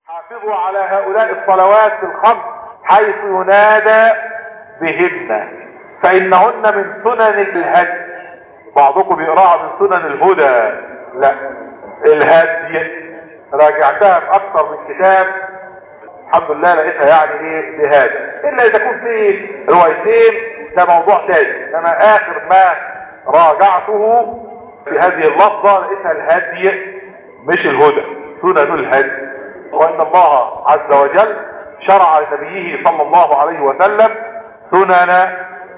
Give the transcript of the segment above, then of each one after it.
حافظوا على هؤلاء الصلوات الخمس حيث ينادى بهن فإنهن من سنن الهدي بعضكم يقرأها من سنن الهدى لا الهدي راجعتها في أكثر من كتاب الحمد لله لقيتها يعني ايه بهذا الا اذا كنت في روايتين ده موضوع تاني انما اخر ما راجعته في هذه اللفظة لقيتها الهدي مش الهدى سنن الهدي وان الله عز وجل شرع لنبيه صلى الله عليه وسلم سنن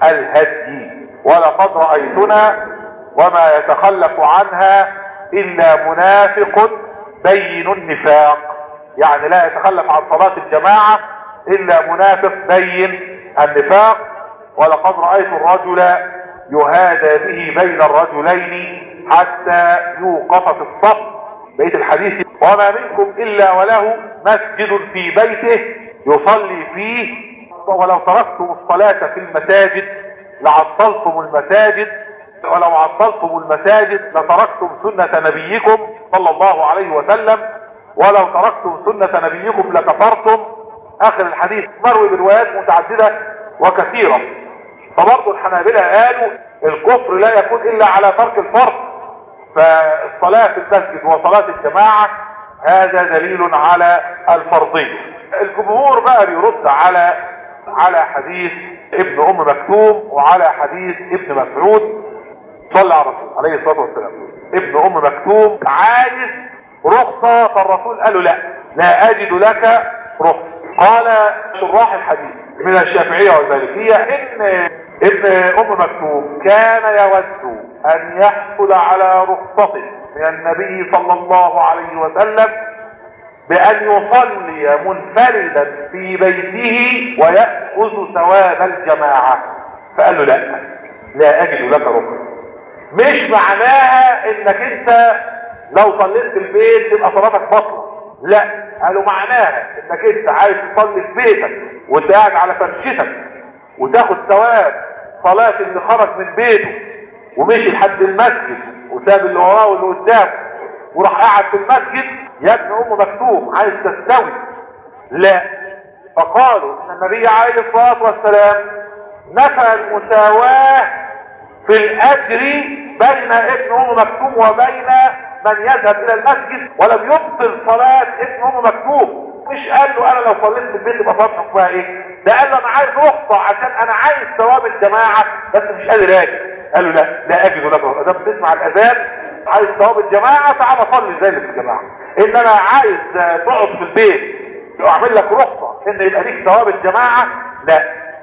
الهدي ولقد رأيتنا وما يتخلف عنها الا منافق بين النفاق يعني لا يتخلف عن صلاة الجماعة الا منافق بين النفاق ولقد رأيت الرجل يهادى به بين الرجلين حتى يوقف في الصف بيت الحديث وما منكم الا وله مسجد في بيته يصلي فيه ولو تركتم الصلاة في المساجد لعطلتم المساجد ولو عطلتم المساجد لتركتم سنة نبيكم صلى الله عليه وسلم ولو تركتم سنة نبيكم لكفرتم اخر الحديث مروي بروايات متعددة وكثيرة فبرضه الحنابلة قالوا الكفر لا يكون الا على ترك الفرض فالصلاة في المسجد وصلاة الجماعة هذا دليل على الفرضية الجمهور بقى بيرد على على حديث ابن ام مكتوم وعلى حديث ابن مسعود صلى على الرسول عليه الصلاة والسلام ابن ام مكتوم عايز رخصة فالرسول قال له لا لا اجد لك رخصة قال شراح الحديث من الشافعية والمالكية ان ابن ام مكتوم كان يود ان يحصل على رخصة من النبي صلى الله عليه وسلم بان يصلي منفردا في بيته ويأخذ ثواب الجماعة فقال له لا لا اجد لك رخصة مش معناها انك انت لو صليت في البيت تبقى صلاتك بطلة لا قالوا معناها انك انت عايز تصلي في بيتك وانت قاعد على فرشتك وتاخد ثواب صلاة اللي خرج من بيته ومشي لحد المسجد وساب اللي وراه واللي قدامه وراح قاعد في المسجد يا ابن ام مكتوم عايز تستوي لا فقالوا ان النبي عليه الصلاة والسلام نفى المساواة في الاجر بين ابن ام مكتوم وبين من يذهب الى المسجد ولم يبطل صلاة ابن ام مكتوم مش قال له انا لو صليت في البيت يبقى صلاه حكمها ايه ده قال له انا عايز رخصه عشان انا عايز ثواب الجماعه بس مش قادر اجي قال له لا لا اجد لك رخصه ده بتسمع الاذان عايز ثواب الجماعه تعالى صلي زي اللي في الجماعه ان انا عايز تقعد في البيت واعمل لك رخصه ان يبقى ليك ثواب الجماعه لا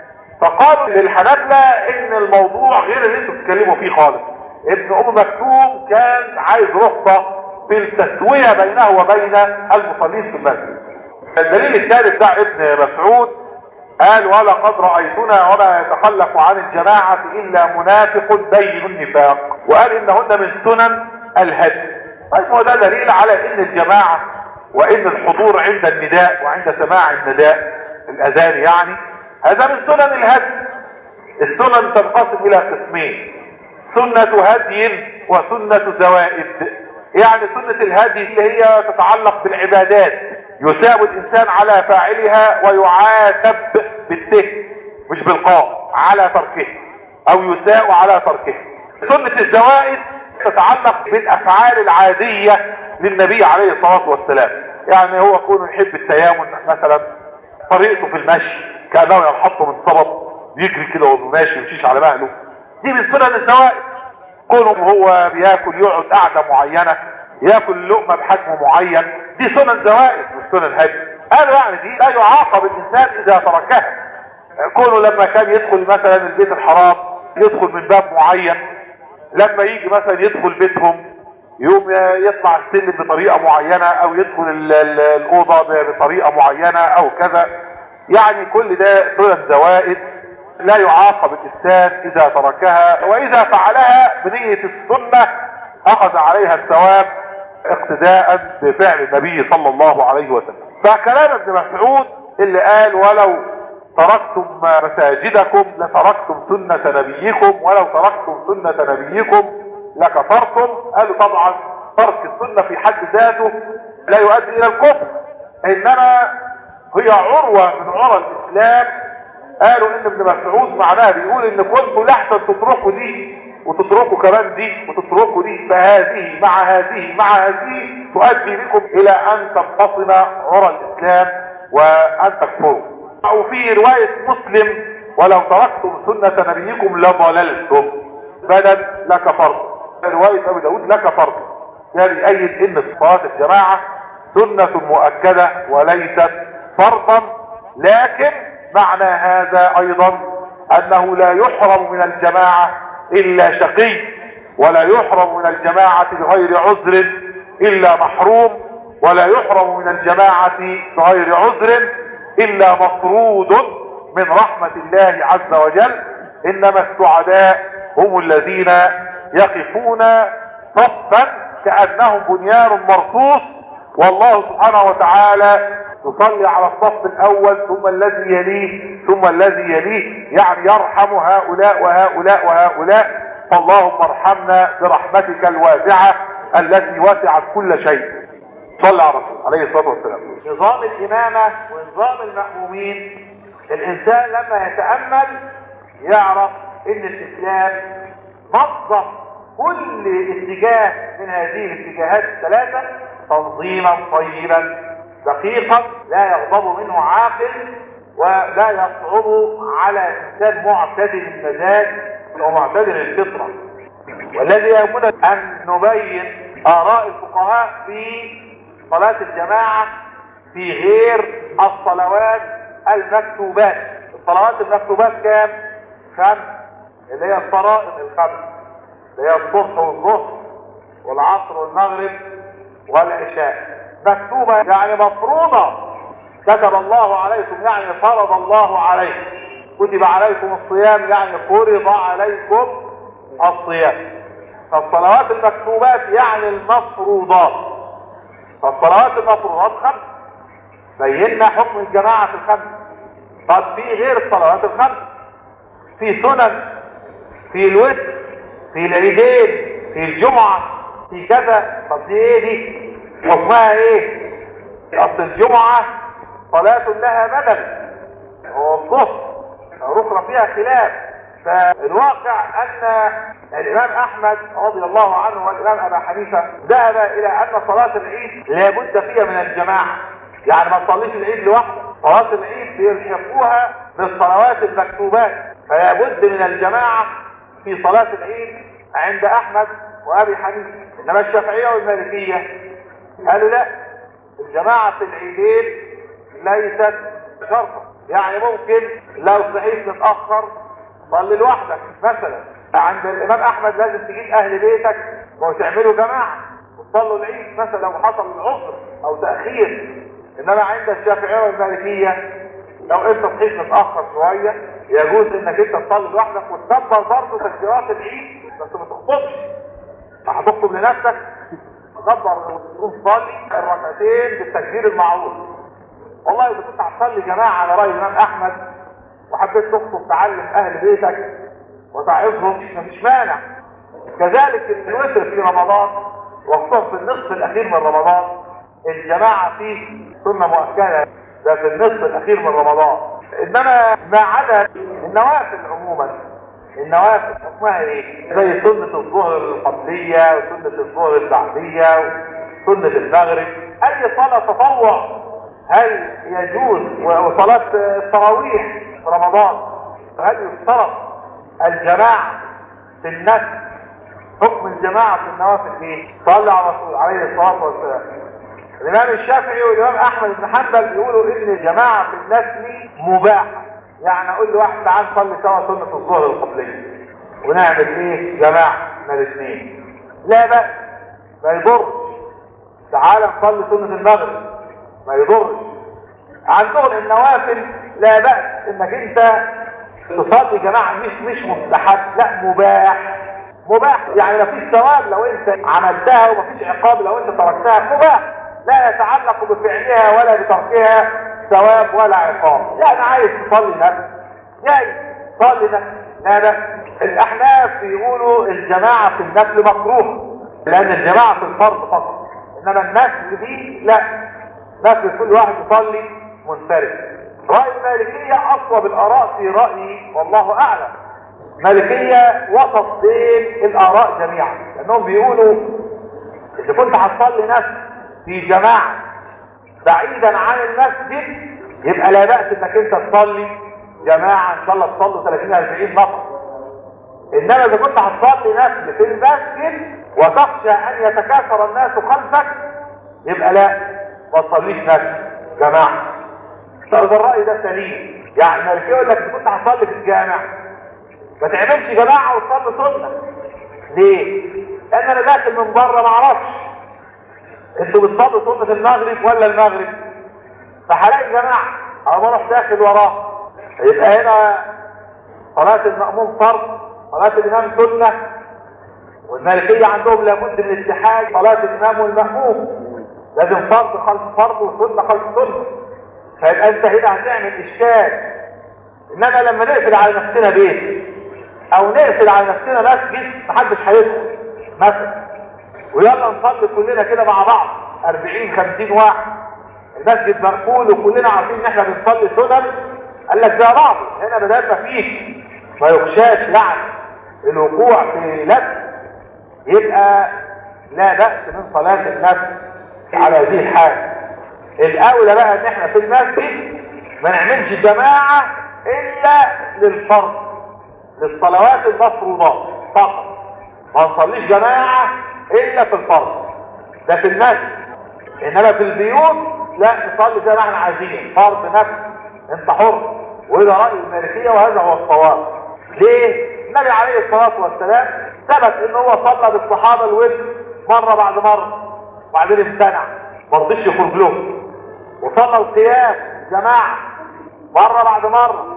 فقالوا للحنابلة ان الموضوع غير اللي انتوا بتتكلموا فيه خالص ابن ام مكتوم كان عايز رخصة في التسوية بينه وبين المصلين في المسجد الدليل الثالث ده ابن مسعود قال ولقد رأيتنا وما يتخلف عن الجماعة الا منافق بين النفاق وقال انهن من سنن الهدي طيب هو ده دليل على ان الجماعة وان الحضور عند النداء وعند سماع النداء الاذان يعني هذا من سنن الهدي السنن تنقسم الى قسمين سنة هدي وسنة زوائد يعني سنة الهدي اللي هي تتعلق بالعبادات يساب الانسان على فاعلها ويعاتب بالته مش بالقاف على تركه او يساء على تركه سنة الزوائد تتعلق بالافعال العادية للنبي عليه الصلاة والسلام يعني هو كونه يحب التيامن مثلا طريقته في المشي كأنه ينحط من صبب يجري كده وهو ماشي يمشيش على مهله دي من سنن الزوائد كونه هو بياكل يقعد قعدة معينة ياكل لقمة بحجم معين دي سنن زوائد مش سنن هدي قالوا يعني دي لا يعاقب الانسان اذا تركها كونه لما كان يدخل مثلا البيت الحرام يدخل من باب معين لما يجي مثلا يدخل بيتهم يوم يطلع السلم بطريقة معينة او يدخل ال ال الاوضة بطريقة معينة او كذا يعني كل ده سنن زوائد لا يعاقب الانسان اذا تركها واذا فعلها بنية السنة اخذ عليها الثواب اقتداء بفعل النبي صلى الله عليه وسلم فكلام ابن مسعود اللي قال ولو تركتم مساجدكم لتركتم سنة نبيكم ولو تركتم سنة نبيكم لكفرتم قالوا طبعا ترك السنة في حد ذاته لا يؤدي الى الكفر انما هي عروة من عرى الاسلام قالوا ان ابن مسعود معناها بيقول ان كنتوا لحسن تتركوا دي وتتركوا كمان دي وتتركوا دي فهذه مع هذه مع هذه تؤدي بكم الى ان تنفصل عرى الاسلام وان تكفروا او في رواية مسلم ولو تركتم سنة نبيكم لضللتم بدل لكفرت رواية ابي داود لكفرت يعني يأيد ان صلاة الجماعة سنة مؤكدة وليست فرضا لكن معنى هذا ايضا انه لا يحرم من الجماعة الا شقي ولا يحرم من الجماعة بغير عذر الا محروم ولا يحرم من الجماعة بغير عذر الا مطرود من رحمة الله عز وجل انما السعداء هم الذين يقفون صفا كأنهم بنيان مرصوص والله سبحانه وتعالى يصلي على الصف الاول ثم الذي يليه ثم الذي يليه يعني يرحم هؤلاء وهؤلاء وهؤلاء فاللهم ارحمنا برحمتك الواسعة التي وسعت كل شيء صلى على الرسول عليه الصلاة والسلام نظام الامامة ونظام المأمومين الانسان لما يتأمل يعرف ان الاسلام نظم كل اتجاه من هذه الاتجاهات الثلاثة تنظيما طيبا دقيقا لا يغضب منه عاقل ولا يصعب على انسان معتدل المزاج ومعتدل الفطرة والذي يهمنا ان نبين اراء الفقهاء في صلاة الجماعة في غير الصلوات المكتوبات الصلوات المكتوبات كام خمس اللي هي الفرائض الخمس اللي هي الصبح والظهر والعصر والمغرب والعشاء مكتوبة يعني مفروضة كتب الله عليكم يعني فرض الله عليكم كتب عليكم الصيام يعني فرض عليكم الصيام فالصلوات المكتوبات يعني المفروضات فالصلوات المفروضات خمس بينا حكم الجماعة في الخمس طب في غير الصلوات الخمس في سنن في الوتر في العيدين في الجمعة في كذا طب دي ايه دي حكمها ايه اصل الجمعة صلاة لها بدل هو الظهر ركن فيها خلاف فالواقع ان الامام احمد رضي الله عنه والامام ابا حنيفة ذهب الى ان صلاة العيد لابد فيها من الجماعة يعني ما تصليش العيد لوحده صلاة العيد بيلحقوها بالصلوات المكتوبات فلا بد من الجماعة في صلاة العيد عند احمد وابي حنيفة انما الشافعية والمالكية قالوا لا الجماعة في العيدين ليست شرطا يعني ممكن لو صحيت متأخر صلي لوحدك مثلا عند الامام احمد لازم تجيب اهل بيتك وتعملوا جماعة وتصلوا العيد مثلا لو حصل عذر او تأخير انما عند الشافعية والمالكية لو انت صحيت متأخر شوية يجوز انك انت تصلي لوحدك وتكبر برضه تكبيرات العيد بس ما تخطبش هتخطب لنفسك تكبر وتقوم تصلي الركعتين بالتكبير المعروف والله اذا كنت هتصلي جماعة على رأي الامام احمد وحبيت تخطب تعلم اهل بيتك وتعظهم مفيش مانع كذلك الوتر في رمضان وخصوصا في النصف الاخير من رمضان الجماعة فيه سنة مؤكدة ده في النصف الاخير من رمضان انما ما عدا النوافل عموما النوافل حكمها ايه زي سنة الظهر القبلية وسنة الظهر البعدية وسنة المغرب اي صلاة تطوع هل يجوز وصلاة التراويح في رمضان هل يشترط الجماعة في النسل حكم الجماعة في النوافل ايه صلى على الرسول عليه الصلاة والسلام الامام الشافعي والامام احمد بن حنبل بيقولوا ان الجماعة في النسل مباحة يعني اقول لواحد تعال نصلي سوا سنة الظهر القبلية ونعمل ايه جماعة احنا الاثنين لا بأس ما يضرش تعال نصلي سنة المغرب ما يضرش عندهم النوافل لا بأس انك انت تصلي جماعة مش مش مستحب لا مباح مباح يعني مفيش ثواب لو انت عملتها ومفيش عقاب لو انت تركتها مباح لا يتعلق بفعلها ولا بتركها ثواب ولا عقاب يعني عايز تصلي نفس جاي صلي نفس لا بأس الاحناف بيقولوا الجماعة في النفل مكروه لان الجماعة في الفرض فقط انما النفل دي لا لكن كل واحد يصلي منفرد رأي المالكية أصوب الآراء في رأيي والله أعلم مالكية وسط بين الآراء جميعا لأنهم بيقولوا إذا كنت هتصلي نفس في جماعة بعيدا عن المسجد يبقى لا بأس انك انت تصلي جماعة ان شاء الله تصلوا 30 40 نفر انما اذا كنت هتصلي نفل في المسجد وتخشى ان يتكاثر الناس خلفك يبقى لا ما تصليش نفل جماعة طب الرأي ده سليم يعني مالك يقول لك كنت هتصلي في الجامع ما تعملش جماعة وتصلي سنة ليه؟ لان انا داخل من بره ما اعرفش انتوا بتصلوا سنة المغرب ولا المغرب فهلاقي جماعة او اروح داخل وراه يبقى هنا صلاة المأموم فرض صلاة الإمام سنة والمالكية عندهم لابد من اتحاد صلاة الإمام والمأموم لازم فرض خلف فرض وسنة خلف سنة فيبقى انت هنا هتعمل اشكال انما لما نقفل على نفسنا بيت او نقفل على نفسنا مسجد محدش هيدخل مثلا ويلا نصلي كلنا كده مع بعض 40 50 واحد المسجد مقفول وكلنا عارفين ان احنا بنصلي سنن قال لك ده بعض هنا بدل ما فيش ما يخشاش لعن الوقوع في لبس يبقى لا بأس من صلاة النفس على هذه الحال الاولى بقى ان احنا في المسجد ما نعملش جماعة الا للفرض للصلوات المفروضات فقط ما نصليش جماعة الا في الفرض ده في المسجد انما في البيوت لا نصلي زي ما احنا عايزين فرض نفس انت حر وهذا رأي المالكية وهذا هو الصواب ليه النبي عليه الصلاة والسلام ثبت ان هو صلى بالصحابة الوتر مرة بعد مرة وبعدين امتنع ما رضيش يخرج لهم وصلى القيام جماعة مرة بعد مرة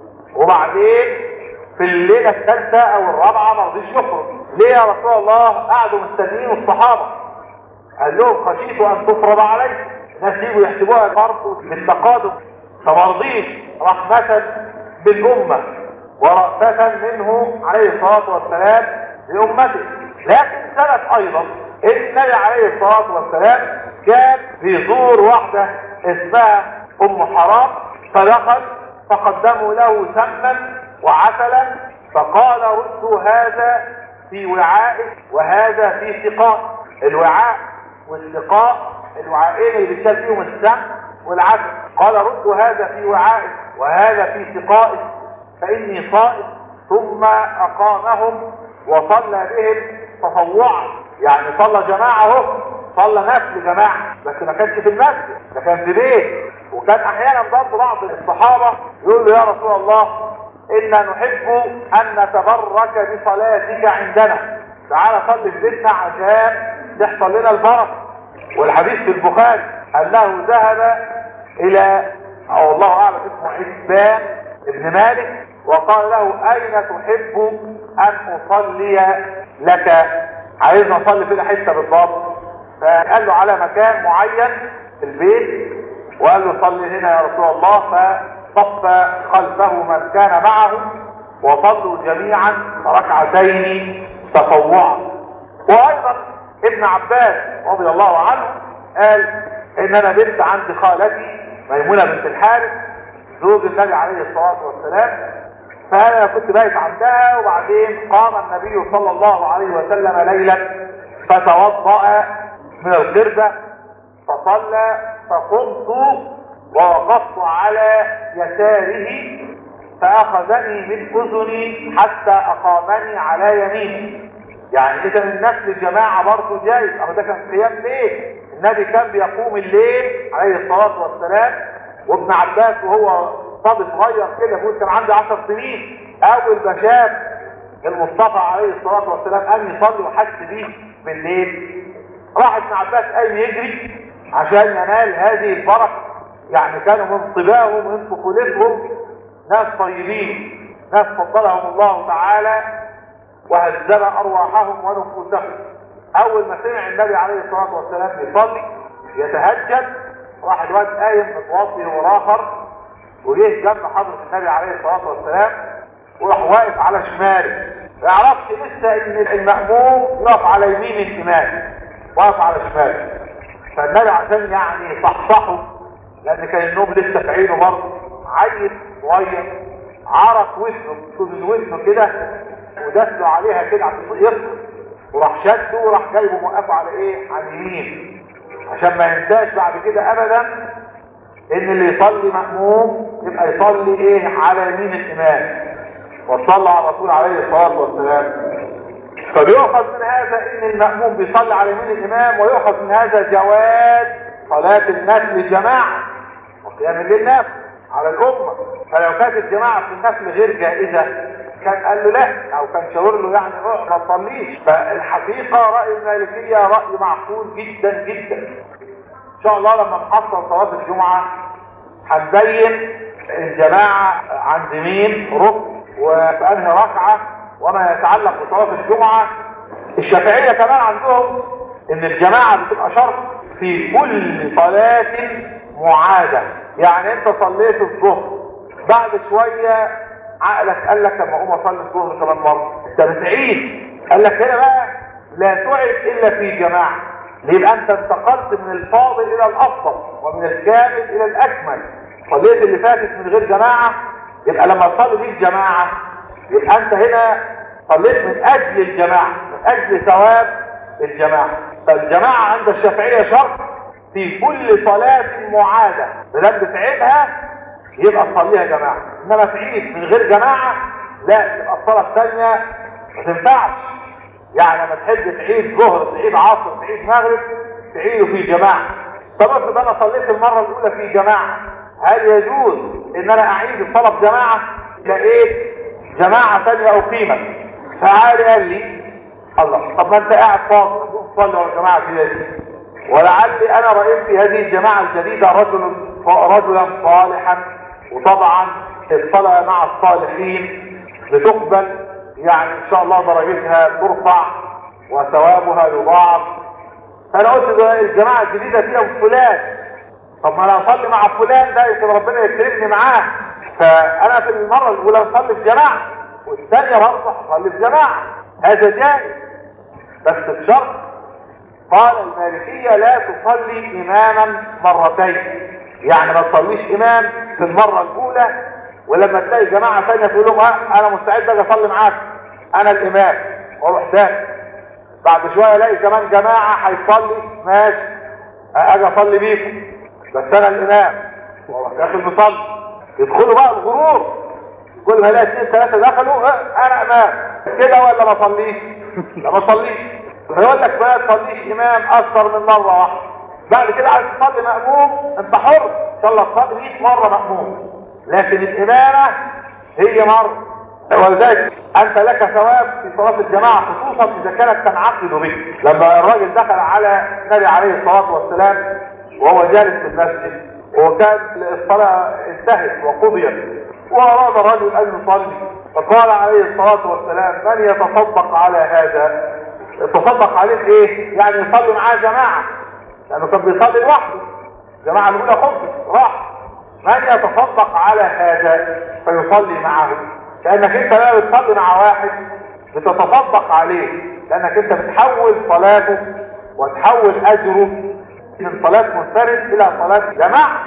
وبعدين في الليلة الثالثة او الرابعة ما رضيش يخرج ليه يا رسول الله قعدوا مستنيين الصحابة قال لهم خشيت ان تفرض عليكم الناس يجوا يحسبوها فرض للتقادم فما رضيش رحمة بالأمة ورأفة منه عليه الصلاة والسلام لأمته لكن ثبت أيضا إن النبي عليه الصلاة والسلام كان بيزور واحدة اسمها أم حرام فدخل فقدموا له سما وعسلا فقال ردوا هذا في وعاء وهذا في سقاء الوعاء والسقاء الوعاءين اللي بيشال فيهم السم والعسل قال ردوا هذا في وعاء وهذا في سقاء فإني صائم ثم أقامهم وصلى بهم تطوعا يعني صلى جماعة اهو صلى نفل جماعة بس ما كانش في المسجد ده كان في بيت وكان احيانا برضه بعض الصحابة يقول له يا رسول الله انا نحب ان نتبرك بصلاتك عندنا تعالى صلي في بيتنا عشان تحصل لنا البركة والحديث في البخاري انه ذهب الى او الله اعلم اسمه عثمان ابن مالك وقال له اين تحب ان اصلي لك عايزنا اصلي فين حته بالضبط فقال له على مكان معين في البيت وقال له صلي هنا يا رسول الله فصف خلفه من كان معه وصلوا جميعا ركعتين تطوعا وايضا ابن عباس رضي الله عنه قال ان انا بنت عند خالتي ميمونه بنت الحارث زوج النبي عليه الصلاه والسلام فانا كنت بايت عندها وبعدين قام النبي صلى الله عليه وسلم ليلا فتوضا من القربه فصلى فقمت ووقفت على يساره فاخذني من اذني حتى اقامني على يميني يعني اذا النفل الجماعه برضه جايز اهو ده كان قيام ليل النبي كان بيقوم الليل عليه الصلاه والسلام وابن عباس وهو صبي صغير كده بيقول كان عنده 10 سنين اول ما شاف المصطفى عليه الصلاه والسلام قام يصلي وحس بيه بالليل راح ابن عباس قام يجري عشان ينال هذه البركه يعني كانوا من طباعهم ومن طفولتهم ناس طيبين ناس فضلهم الله تعالى وهذب ارواحهم ونفوسهم اول ما سمع النبي عليه الصلاه والسلام يصلي يتهجد راح الواد قايم متوضي وراخر وجه جنب حضرة النبي عليه الصلاة والسلام وراح واقف على شماله ما يعرفش لسه ان المأموم يقف على يمين الإمام واقف على شماله فالنبي عشان يعني صحصحه لان كان النوم لسه في عينه برضه عيل صغير عرق وزنه من وزنه كده ودسله عليها كده عشان يصحى وراح شده وراح جايبه موقفه على ايه على اليمين عشان ما ينساش بعد كده ابدا ان اللي يصلي مأموم يبقى يصلي ايه على يمين الامام وصلى على الرسول عليه الصلاة والسلام فبيؤخذ من هذا ان المأموم بيصلي على يمين الامام ويؤخذ من هذا جواز صلاة النفل جماعة وقيام الليل نفل على الامة فلو كانت الجماعة في النفل غير جائزة كان قال له لا او كان شاور له يعني روح ما تصليش فالحقيقة رأي المالكية رأي معقول جدا جدا ان شاء الله لما نحصل صلاة الجمعة هنبين الجماعة عند مين ركن وفي انهي ركعة وما يتعلق بصلاة الجمعة الشافعية كمان عندهم ان الجماعة بتبقى شرط في كل صلاة معادة يعني انت صليت الظهر بعد شوية عقلك قال لك لما اقوم اصلي الظهر كمان مرة انت بتعيد قال لك هنا بقى لا تعد الا في جماعة يبقى انت انتقلت من الفاضل الى الافضل ومن الكامل الى الاكمل صليت اللي فاتت من غير جماعة يبقى لما تصلي دي الجماعة يبقى انت هنا صليت من اجل الجماعة من اجل ثواب الجماعة فالجماعة عند الشافعية شرط في كل صلاة معادة بدل بتعيدها يبقى تصليها جماعة انما تعيد من غير جماعة لا تبقى الصلاة الثانية ما تنفعش يعني لما تحب تعيد ظهر تعيد عصر تعيد مغرب تعيده في جماعة طب افرض انا صليت المرة الاولى في جماعة هل يجوز ان انا اعيد الصلاة بجماعة لقيت جماعة ثانية اقيمت فعالي قال لي الله طب ما انت قاعد فاضي صلي على جماعة كده ولعلي انا رأيت في هذه الجماعة الجديدة رجل رجلا صالحا وطبعا الصلاة مع الصالحين بتقبل يعني ان شاء الله درجتها ترفع وثوابها يضاعف فانا قلت ده الجماعة الجديدة فيها فلان طب ما انا اصلي مع فلان ده يمكن ربنا يكرمني معاه فانا في المرة الاولى اصلي في جماعة والثانية برضه اصلي في جماعة هذا جائز بس بشرط قال المالكية لا تصلي اماما مرتين يعني ما تصليش امام في المرة الاولى ولما تلاقي جماعة ثانية تقول لهم ها انا مستعد اجي اصلي معاك انا الامام واروح تاني بعد شوية الاقي كمان جماعة هيصلي ماشي اجي اصلي بيكم بس انا الامام واروح داخل مصلي يدخلوا بقى الغرور كل ما الاقي اثنين ثلاثة دخلوا اه انا امام كده ولا ما اصليش لا ما اصليش فيقول لك ما تصليش امام اكثر من مرة واحدة بعد كده عايز تصلي مأموم انت حر ان شاء الله تصلي 100 مرة مأموم لكن الامامة هي مرة ولذلك انت لك ثواب في صلاة الجماعة خصوصا اذا كانت تنعقد بك لما الراجل دخل على النبي عليه الصلاة والسلام وهو جالس في المسجد وكان الصلاة انتهت وقضيت واراد الرجل ان يصلي فقال عليه الصلاة والسلام من يتصدق على هذا يتصدق عليه ايه يعني يصلي معاه جماعة لانه كان بيصلي لوحده الجماعة الاولى خلصت راح من يتصدق على هذا فيصلي معه لانك انت لا بتصلي مع واحد بتتصدق عليه لانك انت بتحول صلاته وتحول اجره من صلاة منفرد الى صلاة جماعة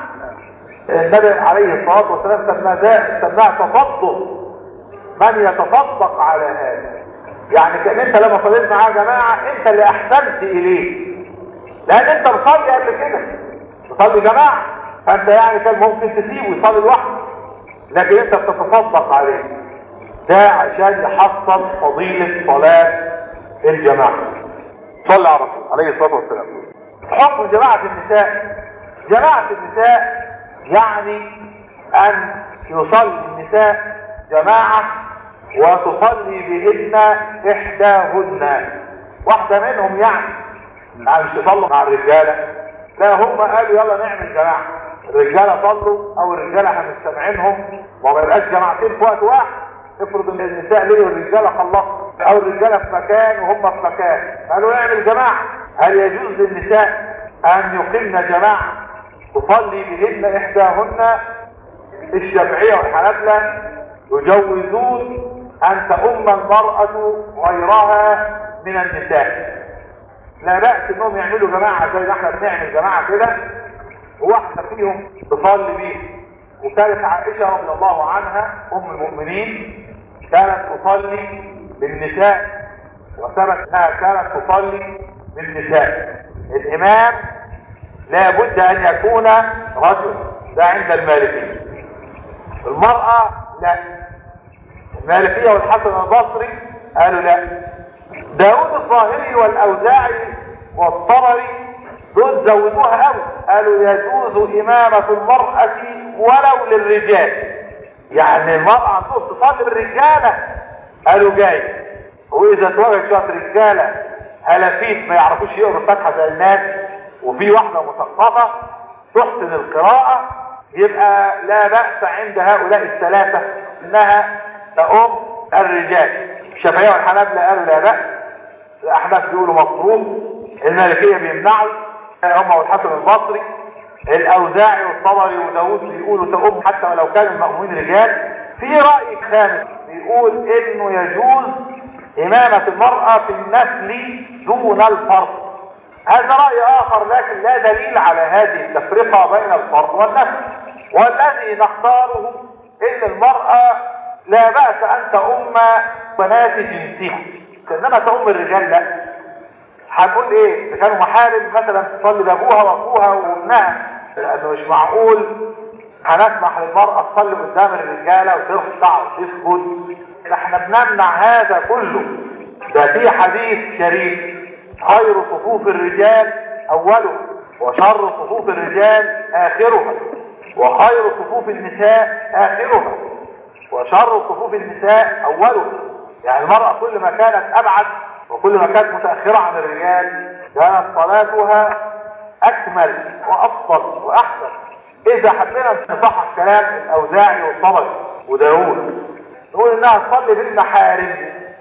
النبي عليه الصلاة والسلام سماه ده سماه تصدق من يتصدق على هذا يعني كان انت لما صليت معاه جماعة انت اللي احسنت اليه لان انت مصلي قبل كده مصلي جماعة فانت يعني كان ممكن تسيبه يصلي لوحده لكن انت بتتصدق عليه ده عشان يحصل فضيلة صلاة الجماعة صلى على الرسول عليه الصلاة والسلام حكم جماعة النساء جماعة النساء يعني ان يصلي النساء جماعة وتصلي بهن احداهن واحدة منهم يعني يعني مش يصلوا مع الرجالة لا هم قالوا يلا نعمل جماعة الرجالة صلوا او الرجالة هنستمعينهم وما يبقاش جماعتين في وقت واحد افرض ان النساء ليه والرجالة خلصوا او الرجالة في مكان وهم في مكان قالوا نعمل جماعة هل يجوز للنساء ان يقمن جماعة تصلي بهن احداهن الشافعية والحنابلة يجوزون ان تؤم المرأة غيرها من النساء لا بأس انهم يعملوا جماعة زي ما احنا بنعمل جماعة كده وواحدة فيهم تصلي بيه وكانت عائشة رضي الله عنها ام المؤمنين كانت تصلي بالنساء وثبت انها كانت تصلي بالنساء الامام لا بد ان يكون رجل ده عند المالكية المرأة لا المالكية والحسن البصري قالوا لا داود الظاهري والاوزاعي والطبري دول زودوها قوي قالوا يجوز امامة المرأة ولو للرجال يعني المرأة عندهم تصلي بالرجالة قالوا جاي واذا اتوجد شوية رجالة هلافيت ما يعرفوش يقروا الفاتحة زي الناس وفي واحدة مثقفة تحسن القراءة يبقى لا بأس عند هؤلاء الثلاثة انها تقوم الرجال الشافعية والحنابلة قالوا لا بأس الاحناف بيقولوا مفروض المالكية بيمنعوا هم والحسن البصري الاوزاعي والطبري وداود بيقولوا تقوم حتى ولو كان المأمومين رجال في رأي خامس بيقول انه يجوز امامة المرأة في النسل دون الفرض هذا رأي اخر لكن لا دليل على هذه التفرقة بين الفرض والنسل والذي نختاره ان المرأة لا بأس ان تؤم بنات جنسها انما تؤم الرجال لا هنقول ايه اذا كانوا محارم مثلا تصلي بابوها واخوها وابنها لانه مش معقول هنسمح للمرأة تصلي قدام الرجالة وترفع وتسجد احنا بنمنع هذا كله ده في حديث شريف خير صفوف الرجال اولها وشر صفوف الرجال اخرها وخير صفوف النساء اخرها وشر صفوف النساء اولها يعني المرأة كل ما كانت ابعد وكل ما كانت متأخرة عن الرجال كانت صلاتها اكمل وافضل واحسن اذا حبينا نصحح كلام الاوزاعي والطبري وداوود نقول انها تصلي بالمحارم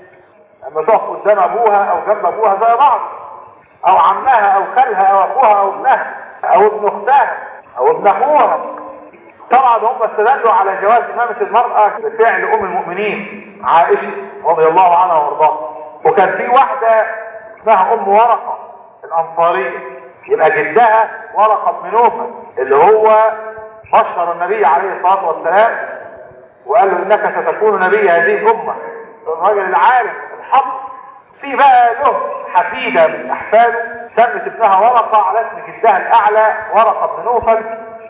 لما تقف قدام ابوها او جنب ابوها زي بعض او عمها او خالها او اخوها او ابنها او ابن اختها او ابن اخوها طبعا هم استدلوا على جواز امامة المرأة بفعل ام المؤمنين عائشة رضي الله عنها وارضاها وكان في واحدة اسمها ام ورقة الانصارية يبقى جدها ورقة بن نوفل اللي هو بشر النبي عليه الصلاة والسلام وقال له انك ستكون نبي هذه الامة الراجل العالم الحق في بقى له حفيدة من احفاده سمت ابنها ورقة على اسم جدها الاعلى ورقة بن نوفل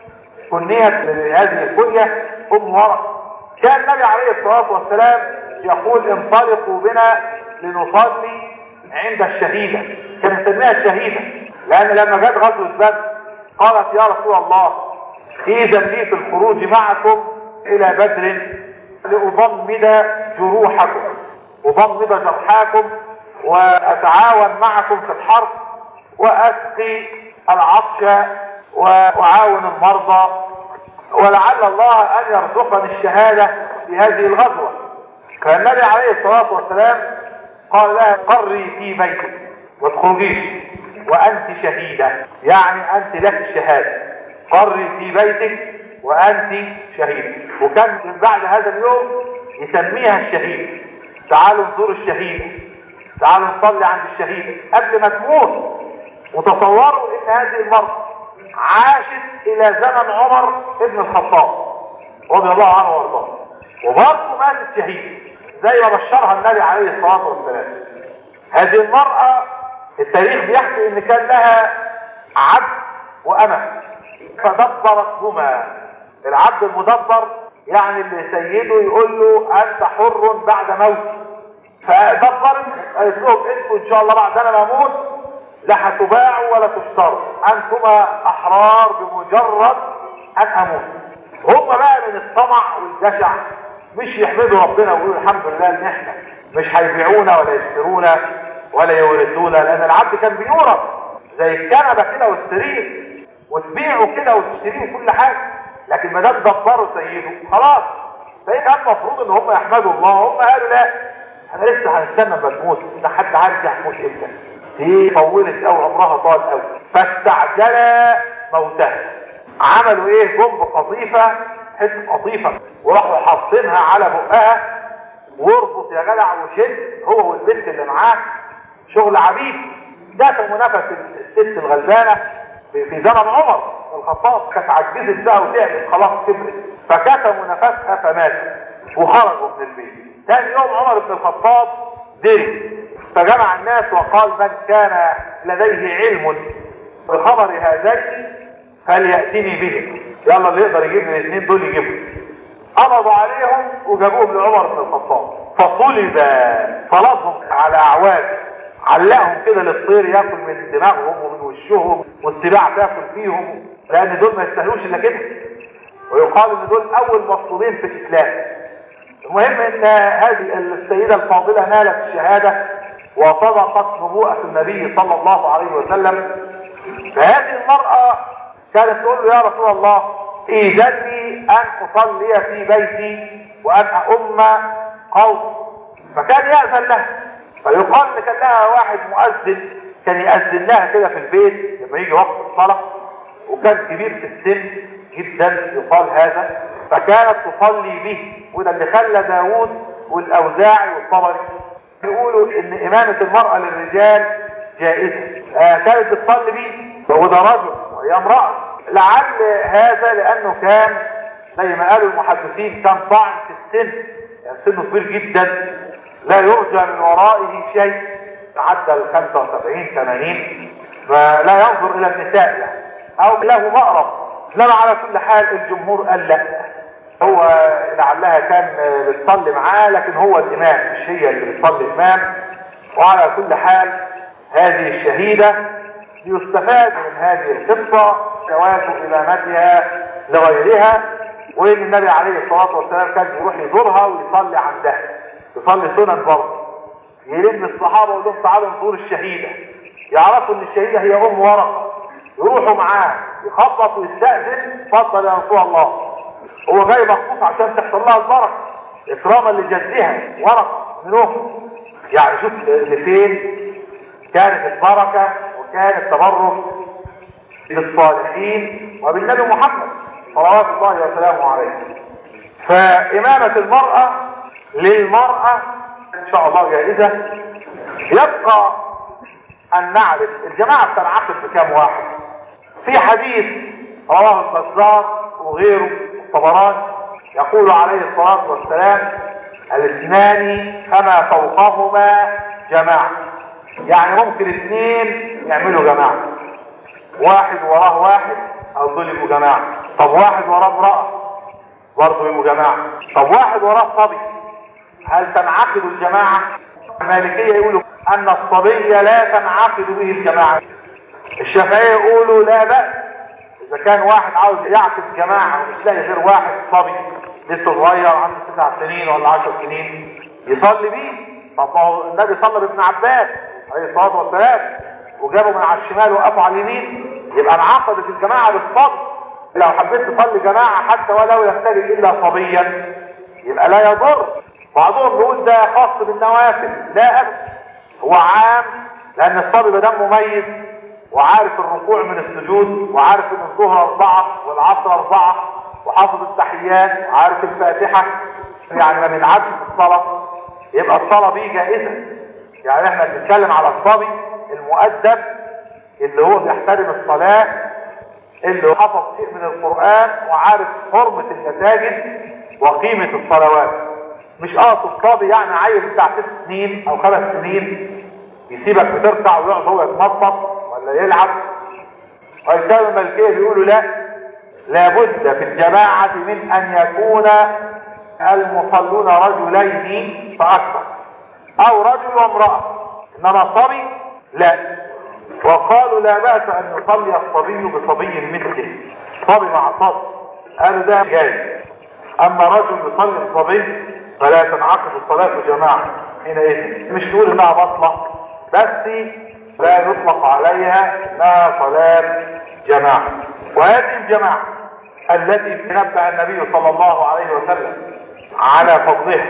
كنيت لهذه الكنية ام ورقة كان النبي عليه الصلاة والسلام يقول انطلقوا بنا لنصلي عند الشهيدة كان يسميها الشهيدة لان لما جت غزوة بدر قالت يا رسول الله اذا لي في الخروج معكم الى بدر لأضمد جروحكم أضمد جرحاكم وأتعاون معكم في الحرب وأسقي العطش وأعاون المرضى ولعل الله أن يرزقني الشهادة في هذه الغزوة كان النبي عليه الصلاة والسلام قال لها قري في بيتك وتخرجيش وأنت شهيدة يعني أنت لك الشهادة قري في بيتك وأنت شهيد وكان من بعد هذا اليوم يسميها الشهيد تعالوا نزور الشهيد تعالوا نصلي عند الشهيد قبل ما تموت وتصوروا ان هذه المرأة عاشت الى زمن عمر ابن الخطاب رضي الله عنه وارضاه وبرضه ماتت شهيد زي ما بشرها النبي عليه الصلاة والسلام هذه المرأة التاريخ بيحكي ان كان لها عبد وأمة فدبرتهما العبد المدبر يعني اللي سيده يقول له انت حر بعد موت فدبرت قالت لهم انتوا ان شاء الله بعد انا ما اموت لا هتباعوا ولا تشتروا انتما احرار بمجرد ان اموت هم بقى من الطمع والجشع مش يحمدوا ربنا ويقولوا الحمد لله ان احنا مش هيبيعونا ولا يشترونا ولا يورثونا لان العبد كان بيورث زي الكنبه كده والسرير وتبيعه كده وتشتريه كل حاجه لكن ما دام دبروا سيده خلاص فيبقى المفروض ان هم يحمدوا الله هم قالوا لا احنا لسه هنستنى ما تموت ده حد عارف هتموت امتى دي طولت قوي عمرها طال قوي فاستعجل موتها عملوا ايه جنب قطيفه حته قطيفه وراحوا حاطينها على بقها واربط يا جدع وشد هو والبنت اللي معاه شغل عبيد كتموا نفس الست الغلبانة في زمن عمر الخطاب كانت عجزت بقى وتعبت خلاص كبرت فكتموا نفسها فماتت وخرجوا من البيت ثاني يوم عمر بن الخطاب دري فجمع الناس وقال من كان لديه علم بخبر هذين فليأتني به يلا اللي يقدر يجيب من الاثنين دول يجيبهم قبضوا عليهم وجابوهم لعمر بن الخطاب فصلب فلظهم على اعواد علقهم كده للطير ياكل من دماغهم ومن وشهم والسباع تاكل فيهم لان دول ما يستاهلوش الا كده ويقال ان دول اول مطلوبين في الاسلام المهم ان هذه السيده الفاضله نالت الشهاده وصدقت نبوءه النبي صلى الله عليه وسلم فهذه المراه كانت تقول له يا رسول الله اذن لي ان اصلي في بيتي وان اؤم قوم فكان يأذن لها فيقال ان كان لها واحد مؤذن كان يأذن لها كده في البيت لما يجي وقت الصلاة وكان كبير في السن جدا يقال هذا فكانت تصلي به وده اللي خلى داوود والاوزاعي والطبري يقولوا ان امامة المرأة للرجال جائزة آه كانت بتصلي به وده رجل وهي امرأة لعل هذا لانه كان زي ما قالوا المحدثين كان طعن في السن يعني سنه كبير جدا لا يرجى من ورائه شيء عدى ال 75 80 فلا ينظر الى النساء يعني او له مأرب انما على كل حال الجمهور قال لا هو لعلها كان بتصلي معاه لكن هو الامام مش هي اللي بتصلي امام وعلى كل حال هذه الشهيده يستفاد من هذه القصه جواز امامتها لغيرها وان النبي عليه الصلاه والسلام كان يروح يزورها ويصلي عندها يصلي سنن برضه يلم الصحابه ويقول لهم تعالوا نزور الشهيده يعرفوا ان الشهيده هي ام ورقه يروحوا معاه يخبط ويستاذن اتفضل يا رسول الله هو جاي مخصوص عشان تحصل لها البركه اكراما لجدها ورقه منهم يعني شوف لفين كانت البركه وكان التبرك بالصالحين وبالنبي محمد صلوات الله وسلامه عليه فإمامة المرأة للمرأة إن شاء الله جائزة يبقى أن نعرف الجماعة بتنعقد بكام واحد في حديث رواه البزار وغيره الطبراني يقول عليه الصلاة والسلام الاثنان فما فوقهما جماعة يعني ممكن اثنين يعملوا جماعة واحد وراه واحد او دول يبقوا جماعة طب واحد وراه امرأة برضه يبقوا جماعة طب واحد وراه صبي هل تنعقد الجماعة المالكية يقولوا ان الصبي لا تنعقد به الجماعة الشافعية يقولوا لا بأس اذا كان واحد عاوز يعقد جماعة ومش لاقي غير واحد صبي لسه صغير عنده تسع سنين ولا عشر سنين يصلي بيه طب ما هو النبي صلى بابن عباس عليه الصلاة والسلام وجابوا من على الشمال وقفوا على اليمين يبقى انعقدت الجماعة بالصبر لو حبيت تصلي جماعة حتى ولو يحتاج الا صبيا يبقى لا يضر بعضهم يقول ده خاص بالنوافل لا ابدا هو عام لان الصبي ده مميز وعارف الركوع من السجود وعارف ان الظهر اربعة والعصر اربعة وحافظ التحيات وعارف الفاتحة يعني ما بيلعبش في الصلاة يبقى الصلاة دي جائزة يعني احنا بنتكلم على الصبي المؤدب اللي هو بيحترم الصلاة اللي حفظ شيء من القرآن وعارف حرمة المساجد وقيمة الصلوات مش اقصد صبي يعني عيل بتاع ست سنين او خمس سنين يسيبك بتركع ويقعد هو يتنطط ولا يلعب ويساوي الملكية بيقولوا لا لابد في الجماعة من ان يكون المصلون رجلين فاكثر او رجل وامرأة انما الصبي لا وقالوا لا بأس ان يصلي الصبي بصبي مثله صبي مع صبي قالوا ده جاي اما رجل يصلي الصبي فلا تنعقد الصلاة جماعة حينئذ مش نقول انها بطلة بس لا يطلق عليها انها صلاة جماعة وهذه الجماعة التي نبأ النبي صلى الله عليه وسلم على فضلها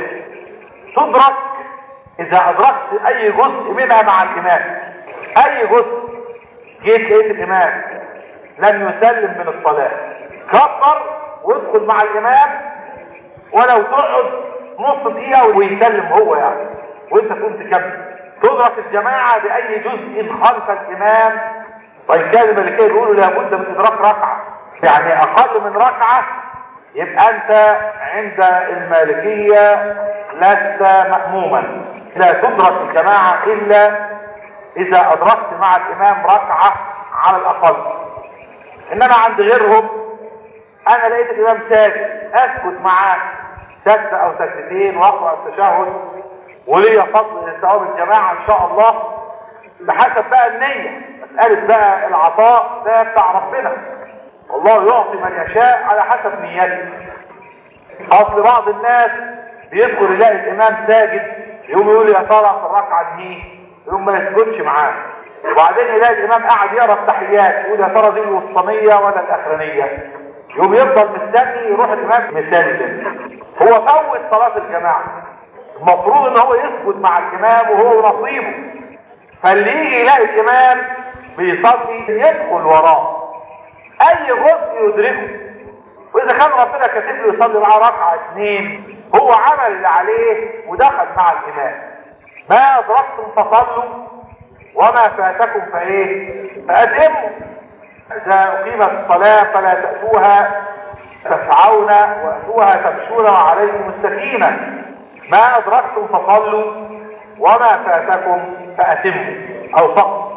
تدرك اذا ادركت اي جزء منها مع الامام اي جزء جيت لقيت الامام لم يسلم من الصلاة كبر وادخل مع الامام ولو تقعد نص دقيقة ويسلم هو يعني وانت تقوم تكمل تدرك الجماعة بأي جزء خلف الإمام وإن كان الملكية بيقولوا لابد من إدراك ركعة يعني أقل من ركعة يبقى أنت عند المالكية لست مأموما لا تدرك الجماعة إلا إذا أدركت مع الإمام ركعة على الأقل إنما عند غيرهم أنا لقيت الإمام ساجد أسكت معاه سجدة أو سجدتين وأقرأ التشهد وليا فضل ثواب الجماعة إن شاء الله بحسب بقى النية مسألة بقى العطاء ده بتاع ربنا والله يعطي من يشاء على حسب نيته أصل بعض الناس بيدخل يلاقي الإمام ساجد يقوم يقول يا ترى في الركعة دي يقوم ما يسجدش معاه وبعدين يلاقي الإمام قاعد يقرا التحيات يقول يا ترى دي الوسطانية ولا الأخرانية يقوم يفضل مستني يروح الإمام مثالي هو فوت صلاة الجماعة المفروض ان هو يسجد مع الامام وهو نصيبه فاللي يجي يلاقي الامام بيصلي يدخل وراه اي جزء يدركه واذا كان ربنا كاتب له يصلي معاه ركعه اثنين هو عمل اللي عليه ودخل مع الامام ما ادركتم فصلوا وما فاتكم فايه فاتموا اذا اقيمت الصلاه فلا تاتوها تسعون واتوها تمشون وعليكم السكينه ما أدركتم فصلوا وما فاتكم فأتموا أو صلوا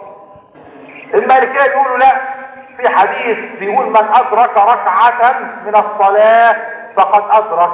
المالكية يقولوا لا في حديث بيقول من أدرك ركعة من الصلاة فقد أدرك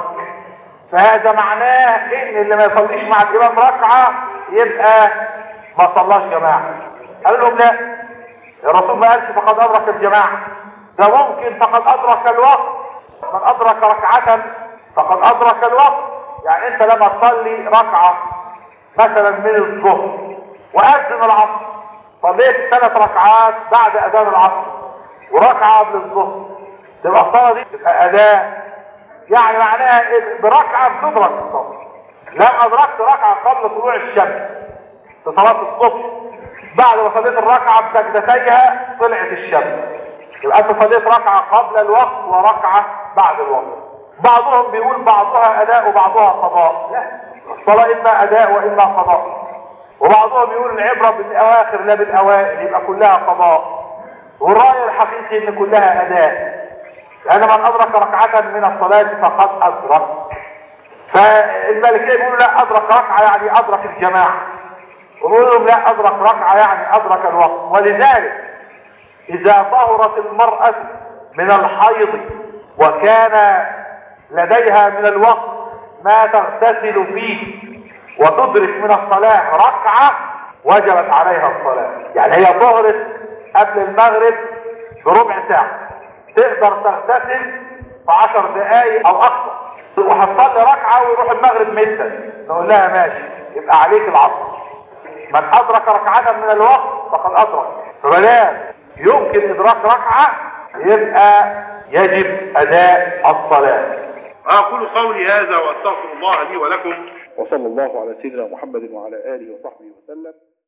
فهذا معناه إن اللي ما يصليش مع الإمام ركعة يبقى ما صلاش جماعة قال لهم لا الرسول ما قالش فقد أدرك الجماعة ده ممكن فقد أدرك الوقت من أدرك ركعة فقد أدرك الوقت يعني انت لما تصلي ركعة مثلا من الظهر وأذن العصر صليت ثلاث ركعات بعد أذان العصر وركعة قبل الظهر تبقى الصلاة دي تبقى أداء يعني معناها بركعة بتدرك الصلاة لم أدركت ركعة قبل طلوع الشمس في صلاة الصبح بعد ما صليت الركعة بسجدتيها طلعت الشمس يبقى أنت صليت ركعة قبل الوقت وركعة بعد الوقت بعضهم بيقول بعضها اداء وبعضها قضاء لا الصلاة اما اداء واما قضاء وبعضهم يقول العبرة بالاواخر لا بالاوائل يبقى كلها قضاء والرأي الحقيقي ان كلها اداء لان من ادرك ركعة من الصلاة فقد ادرك فالمالكية يقولوا لا ادرك ركعة يعني ادرك الجماعة ويقولوا لهم لا ادرك ركعة يعني ادرك الوقت ولذلك اذا طهرت المرأة من الحيض وكان لديها من الوقت ما تغتسل فيه وتدرك من الصلاة ركعة وجبت عليها الصلاة يعني هي طهرت قبل المغرب بربع ساعة تقدر تغتسل في عشر دقايق او اكثر وهتصلي ركعة ويروح المغرب مدا نقول لها ماشي يبقى عليك العصر من ادرك ركعة من الوقت فقد ادرك فبلاش يمكن ادراك ركعة يبقى يجب اداء الصلاة أقول قولي هذا وأستغفر الله لي ولكم وصلى الله على سيدنا محمد وعلى آله وصحبه وسلم